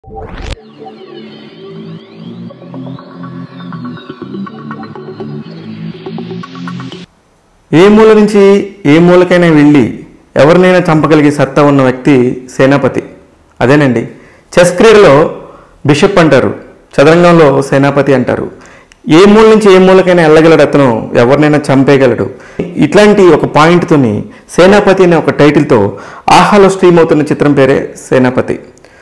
ఏ మూల నుంచి ఏ మూలకైనా వెళ్ళి ఎవరినైనా చంపగలిగే సత్తా ఉన్న వ్యక్తి సేనాపతి అదేనండి చెస్ క్రీడలో బిషప్ అంటారు చదరంగంలో సేనాపతి అంటారు ఏ మూల నుంచి ఏ మూలకైనా వెళ్ళగలడు అతను ఎవరినైనా చంపేయగలడు ఇట్లాంటి ఒక పాయింట్తోని సేనాపతి అనే ఒక టైటిల్తో ఆహాలో స్ట్రీమ్ అవుతున్న చిత్రం పేరే సేనాపతి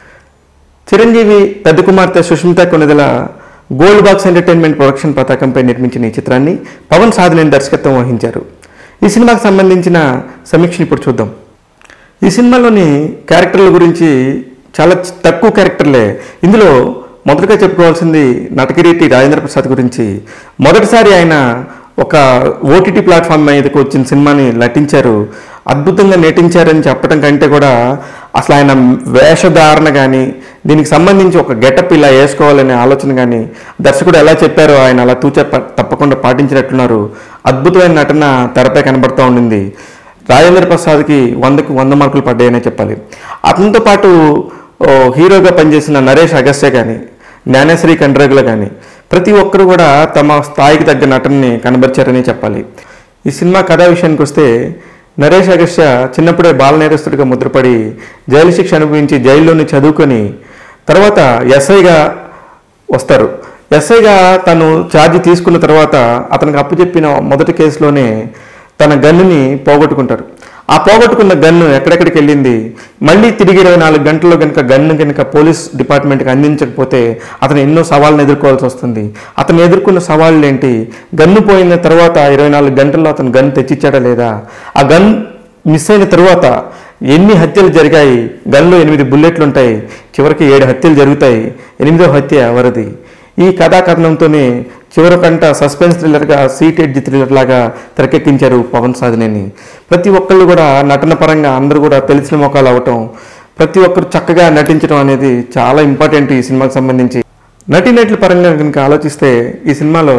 చిరంజీవి పెద్ద కుమార్తె Sushmita Konidela gold box entertainment production పతాకంపై నిర్మించిన ఈ చిత్రాన్ని పవన్ సాధనేని దర్శకత్వం వహించారు ఈ సినిమాకు సంబంధించిన సమీక్షను ఇప్పుడు చూద్దాం ఈ సినిమాలోని క్యారెక్టర్ల గురించి చాలా చి- తక్కువ క్యారెక్టర్లే ఇందులో మొదటగా చెప్పుకోవాల్సింది నటకిరీటి రాజేంద్ర ప్రసాద్ గురించి మొదటిసారి ఆయన ఒక ఓటీటీ ప్లాట్ఫామ్ మీదకి వచ్చిన సినిమాని నటించారు అద్భుతంగా నటించారని చెప్పడం కంటే కూడా అసలు ఆయన వేషధారణ కానీ దీనికి సంబంధించి ఒక గెటప్ ఇలా వేసుకోవాలనే ఆలోచన కానీ దర్శకుడు ఎలా చెప్పారో ఆయన అలా తూచ తప్పకుండా పాటించినట్లున్నారు అద్భుతమైన నటన తెరపై కనబడుతూ ఉండింది రాజేంద్ర ప్రసాద్కి వందకు వంద మార్కులు పడ్డాయనే చెప్పాలి అతనితో పాటు ఓ, హీరోగా పనిచేసిన నరేష్ అగస్త్య కానీ జ్ఞానేశ్వరి కండ్రేగుల కానీ ప్రతి ఒక్కరు కూడా తమ స్థాయికి తగ్గ నటనని కనబరిచారని చెప్పాలి ఈ సినిమా కథా విషయానికి వస్తే నరేష్ అగస్త్య చిన్నప్పుడే బాల నేరస్తుడిగా ముద్రపడి జైలు శిక్ష అనుభవించి జైల్లోనే చదువుకొని తర్వాత ఎస్ఐగా వస్తారు ఎస్ఐగా తను ఛార్జ్ తీసుకున్న తర్వాత అతనికి అప్పచెప్పిన మొదటి కేసులోనే తన గన్నుని పోగొట్టుకుంటారు ఆ పోగొట్టుకున్న గన్ను ఎక్కడెక్కడికి వెళ్ళింది మళ్ళీ తిరిగి ఇరవై నాలుగు గంటల్లో కనుక గన్ను కనుక పోలీస్ డిపార్ట్మెంట్కి అందించకపోతే అతను ఎన్నో సవాళ్ళను ఎదుర్కోవాల్సి వస్తుంది అతను ఎదుర్కొన్న సవాళ్ళు ఏంటి గన్ను పోయిన తర్వాత ఇరవై నాలుగు గంటల్లో అతను గన్ తెచ్చిచ్చాడా లేదా ఆ గన్ మిస్ అయిన తర్వాత ఎన్ని హత్యలు జరిగాయి గన్లో ఎనిమిది బుల్లెట్లు ఉంటాయి చివరికి ఏడు హత్యలు జరుగుతాయి ఎనిమిదో హత్య ఎవరిది ఈ కథా కథనంతోనే చివరికంట సస్పెన్స్ థ్రిల్లర్గా సీట్ ఎడ్జ్ థ్రిల్లర్ లాగా తెరకెక్కించారు పవన్ సాధనేని ప్రతి ఒక్కళ్ళు కూడా నటన పరంగా అందరూ కూడా తెలిసిన మొక్కలు అవటం ప్రతి ఒక్కరు చక్కగా నటించడం అనేది చాలా ఇంపార్టెంట్ ఈ సినిమాకి సంబంధించి నటీనటుల పరంగా కనుక ఆలోచిస్తే ఈ సినిమాలో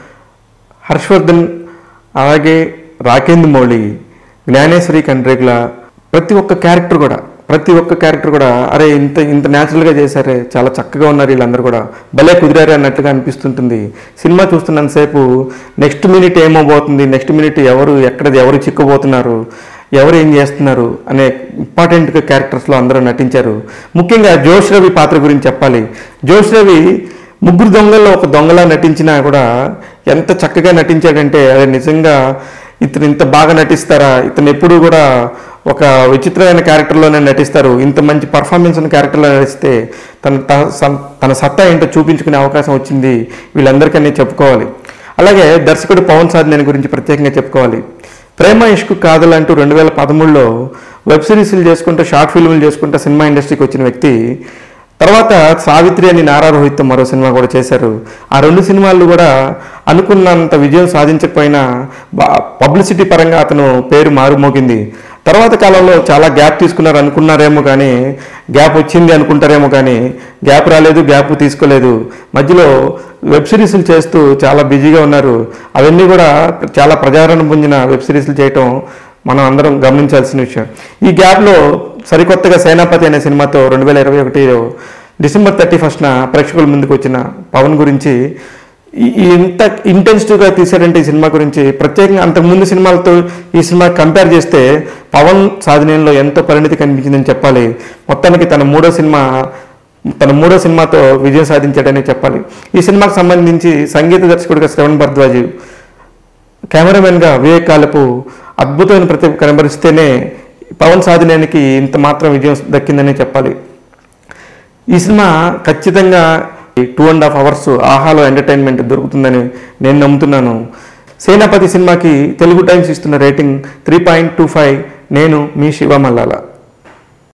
హర్షవర్ధన్ అలాగే రాకేంద్ర మౌళి జ్ఞానేశ్వరి కండ్రేగుల ప్రతి ఒక్క క్యారెక్టర్ కూడా ప్రతి ఒక్క క్యారెక్టర్ కూడా అరే ఇంత ఇంత న్యాచురల్గా చేశారే చాలా చక్కగా ఉన్నారు వీళ్ళందరూ కూడా భలే కుదిరారే అన్నట్టుగా అనిపిస్తుంటుంది సినిమా చూస్తున్నంతసేపు నెక్స్ట్ మినిట్ ఏమవబోతుంది నెక్స్ట్ మినిట్ ఎవరు ఎక్కడ ఎవరు చిక్కుపోతున్నారు ఎవరు ఏం చేస్తున్నారు అనే ఇంపార్టెంట్ క్యారెక్టర్స్లో అందరూ నటించారు ముఖ్యంగా జోష్ రవి పాత్ర గురించి చెప్పాలి జోష్ రవి ముగ్గురు దొంగల్లో ఒక దొంగలా నటించినా కూడా ఎంత చక్కగా నటించాడంటే అది నిజంగా ఇతను ఇంత బాగా నటిస్తారా ఇతను ఎప్పుడు కూడా ఒక విచిత్రమైన క్యారెక్టర్లోనే నటిస్తారు ఇంత మంచి పర్ఫార్మెన్స్ ఉన్న క్యారెక్టర్లో నటిస్తే తన త- సం- తన సత్తా ఏంటో చూపించుకునే అవకాశం వచ్చింది వీళ్ళందరికీ చెప్పుకోవాలి అలాగే దర్శకుడు పవన్ సాధనేని గురించి ప్రత్యేకంగా చెప్పుకోవాలి ప్రేమ ఇష్కు కాదలంటూ రెండు వేల పదమూడులో వెబ్ సిరీస్లు చేసుకుంటూ షార్ట్ ఫిల్మ్లు చేసుకుంటూ సినిమా ఇండస్ట్రీకి వచ్చిన వ్యక్తి తర్వాత సావిత్రి అని నారా రోహిత్తో మరో సినిమా కూడా చేశారు ఆ రెండు సినిమాలు కూడా అనుకున్నంత విజయం సాధించకపోయినా పబ్లిసిటీ పరంగా అతను పేరు మారుమోగింది తర్వాత కాలంలో చాలా గ్యాప్ తీసుకున్నారు అనుకున్నారేమో కానీ గ్యాప్ వచ్చింది అనుకుంటారేమో కానీ గ్యాప్ రాలేదు గ్యాప్ తీసుకోలేదు మధ్యలో వెబ్ సిరీస్లు చేస్తూ చాలా బిజీగా ఉన్నారు అవన్నీ కూడా చాలా ప్రజాదరణ పొందిన వెబ్ సిరీస్లు చేయటం మనం అందరం గమనించాల్సిన విషయం ఈ గ్యాప్లో సరికొత్తగా సేనాపతి అనే సినిమాతో రెండు వేల ఇరవై ఒకటిలో డిసెంబర్ థర్టీ ఫస్ట్న ప్రేక్షకుల ముందుకు వచ్చిన పవన్ గురించి ఈ- ఈ ఇంత ఇంటెన్సివ్గా తీశారంటే ఈ సినిమా గురించి ప్రత్యేకంగా అంతకుముందు సినిమాలతో ఈ సినిమా కంపేర్ చేస్తే పవన్ సాధనలో ఎంతో పరిణితి కనిపించిందని చెప్పాలి మొత్తానికి తన మూడో సినిమా తన మూడో సినిమాతో విజయం సాధించాడని చెప్పాలి ఈ సినిమాకు సంబంధించి సంగీత దర్శకుడిగా శ్రవణ్ భరద్వాజ్ కెమెరామెన్గా వివేక్ కాలపు అద్భుతమైన ప్రతిభ కనబరిస్తేనే పవన్ సాధనేనికి ఇంత మాత్రం విజయం దక్కిందని చెప్పాలి ఈ సినిమా ఖచ్చితంగా టూ అండ్ హాఫ్ అవర్స్ ఆహాలో ఎంటర్టైన్మెంట్ దొరుకుతుందని నేను నమ్ముతున్నాను సేనాపతి సినిమాకి తెలుగు టైమ్స్ ఇస్తున్న rating three point two five నేను మీ శివ మల్లాల